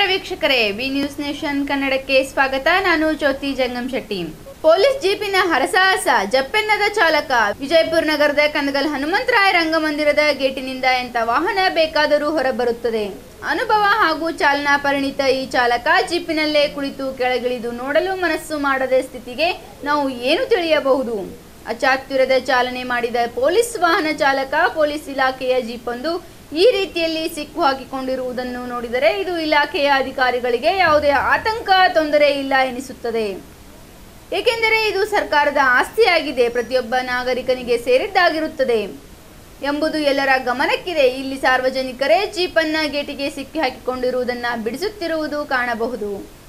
ವೀಕ್ಷಕರೇ B news nation ಕನ್ನಡಕ್ಕೆ ಸ್ವಾಗತ ನಾನು ಜ್ಯೋತಿ ಜಂಗಮ್ ಶೆಟ್ಟಿ ಪೊಲೀಸ್ ಜೀಪಿನ ಹರಸಾಹಸ ಜಪ್ಪೆನ್ನದ ಚಾಲಕ ವಿಜಯಪುರ ನಗರದ ಕನಗಲ್ ಹನುಮಂತರಾಯ ರಂಗಮಂದಿರದ ಗೇಟಿನಿಂದ ಎಂತ ವಾಹನ ಬೇಕಾದರೂ ಹೊರಬರುತ್ತದೆ ಅನುಭವ ಹಾಗೂ ಚಾಲನಾ ಪರಿಣಿತ ಈ ಚಾಲಕ ಜೀಪಿನಲ್ಲೇ ಕುಳಿತು ಕೆಳಗಿಳಿದು ನೋಡಲು ಮನಸ್ಸು ಮಾಡದ ಸ್ಥಿತಿಗೆ ನಾವು ಏನು ತಿಳಿಯಬಹುದು ಅಚಾತುರ್ಯದ ಚಾಲನೆ ಮಾಡಿದ ಪೊಲೀಸ್ ವಾಹನ ಚಾಲಕ ಪೊಲೀಸ್ ಇಲಾಖೆಯ ಜೀಪೊಂದು ಈ ರೀತಿಯಲ್ಲಿ ಸಿಕ್ಕು ಹಾಕಿಕೊಂಡಿರುವುದನ್ನು ನೋಡಿದರೆ ಇದು ಇಲಾಖೆಯ ಅಧಿಕಾರಿಗಳಿಗೆ ಯಾವುದೇ ಆತಂಕ ತೊಂದರೆ ಇಲ್ಲ ಎನಿಸುತ್ತದೆ ಏಕೆಂದರೆ ಇದು ಸರ್ಕಾರದ ಆಸ್ತಿಯಾಗಿದೆ ಪ್ರತಿಯೊಬ್ಬ ನಾಗರಿಕನಿಗೆ ಸೇರಿದ್ದಾಗಿರುತ್ತದೆ ಎಂಬುದು ಎಲ್ಲರ ಗಮನಕ್ಕಿದೆ ಇಲ್ಲಿ ಸಾರ್ವಜನಿಕರೇ ಜೀಪನ್ನ ಗೇಟಿಗೆ ಸಿಕ್ಕಿ ಹಾಕಿಕೊಂಡಿರುವುದನ್ನು ಬಿಡಿಸುತ್ತಿರುವುದು ಕಾಣಬಹುದು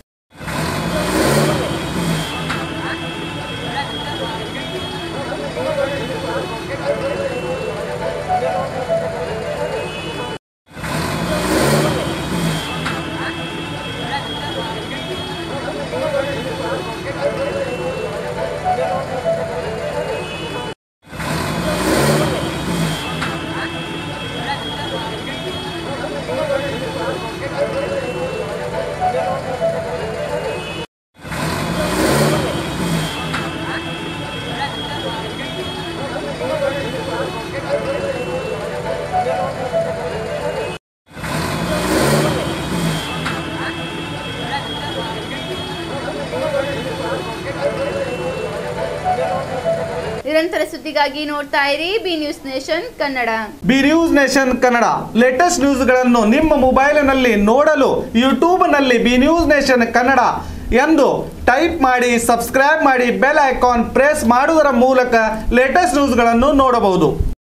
ನಿರಂತರ ಸುದ್ದಿಗಾಗಿ ನೋಡ್ತಾ ಇರಿ B news nation Kannada B news nation Kannada latest ನ್ಯೂಸ್ಗಳನ್ನು ನಿಮ್ಮ ಮೊಬೈಲಿನಲ್ಲಿ ನೋಡಲು ಯೂಟ್ಯೂಬ್ನಲ್ಲಿ ಬಿ ನ್ಯೂಸ್ ನೇಷನ್ ಕನ್ನಡ ಎಂದು ಟೈಪ್ ಮಾಡಿ ಸಬ್ಸ್ಕ್ರೈಬ್ ಮಾಡಿ ಬೆಲ್ ಐಕಾನ್ ಪ್ರೆಸ್ ಮಾಡುವುದರ ಮೂಲಕ ಲೇಟೆಸ್ಟ್ ನ್ಯೂಸ್ಗಳನ್ನು ನೋಡಬಹುದು